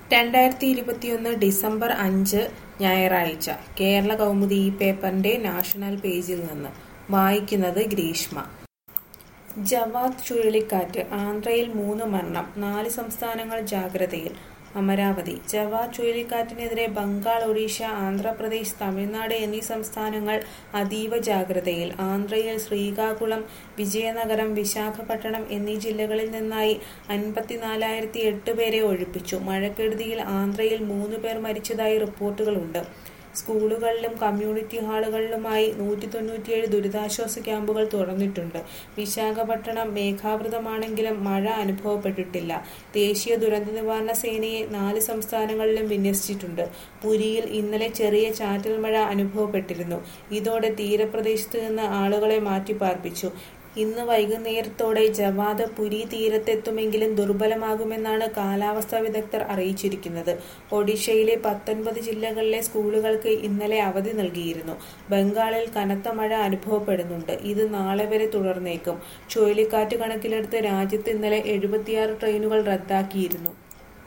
രണ്ടായിരത്തി ഇരുപത്തിയൊന്ന് ഡിസംബർ അഞ്ച് ഞായറാഴ്ച കേരള കൗമുദി ഈ പേപ്പറിന്റെ നാഷണൽ പേജിൽ നിന്ന് വായിക്കുന്നത് ഗ്രീഷ്മ ജവാദ് ചുഴലിക്കാറ്റ് ആന്ധ്രയിൽ മൂന്ന് മരണം നാല് സംസ്ഥാനങ്ങൾ ജാഗ്രതയിൽ അമരാവതി ജവാദ് ചുഴലിക്കാറ്റിനെതിരെ ബംഗാൾ ഒഡീഷ ആന്ധ്രാപ്രദേശ് തമിഴ്നാട് എന്നീ സംസ്ഥാനങ്ങൾ അതീവ ജാഗ്രതയിൽ ആന്ധ്രയിൽ ശ്രീകാകുളം വിജയനഗരം വിശാഖപട്ടണം എന്നീ ജില്ലകളിൽ നിന്നായി അൻപത്തിനാലായിരത്തി എട്ട് പേരെ ഒഴിപ്പിച്ചു മഴക്കെടുതിയിൽ ആന്ധ്രയിൽ മൂന്ന് പേർ മരിച്ചതായി റിപ്പോർട്ടുകളുണ്ട് സ്കൂളുകളിലും കമ്മ്യൂണിറ്റി ഹാളുകളിലുമായി നൂറ്റി തൊണ്ണൂറ്റിയേഴ് ദുരിതാശ്വാസ ക്യാമ്പുകൾ തുറന്നിട്ടുണ്ട് വിശാഖപട്ടണം മേഘാവൃതമാണെങ്കിലും മഴ അനുഭവപ്പെട്ടിട്ടില്ല ദേശീയ ദുരന്ത നിവാരണ സേനയെ നാല് സംസ്ഥാനങ്ങളിലും വിന്യസിച്ചിട്ടുണ്ട് പുരിയിൽ ഇന്നലെ ചെറിയ ചാറ്റൽ മഴ അനുഭവപ്പെട്ടിരുന്നു ഇതോടെ തീരപ്രദേശത്ത് നിന്ന് ആളുകളെ മാറ്റിപ്പാർപ്പിച്ചു ഇന്ന് വൈകുന്നേരത്തോടെ ജവാദ് പുരി തീരത്തെത്തുമെങ്കിലും ദുർബലമാകുമെന്നാണ് കാലാവസ്ഥാ വിദഗ്ധർ അറിയിച്ചിരിക്കുന്നത് ഒഡീഷയിലെ പത്തൊൻപത് ജില്ലകളിലെ സ്കൂളുകൾക്ക് ഇന്നലെ അവധി നൽകിയിരുന്നു ബംഗാളിൽ കനത്ത മഴ അനുഭവപ്പെടുന്നുണ്ട് ഇത് നാളെ വരെ തുടർന്നേക്കും ചുഴലിക്കാറ്റ് കണക്കിലെടുത്ത് രാജ്യത്ത് ഇന്നലെ എഴുപത്തിയാറ് ട്രെയിനുകൾ റദ്ദാക്കിയിരുന്നു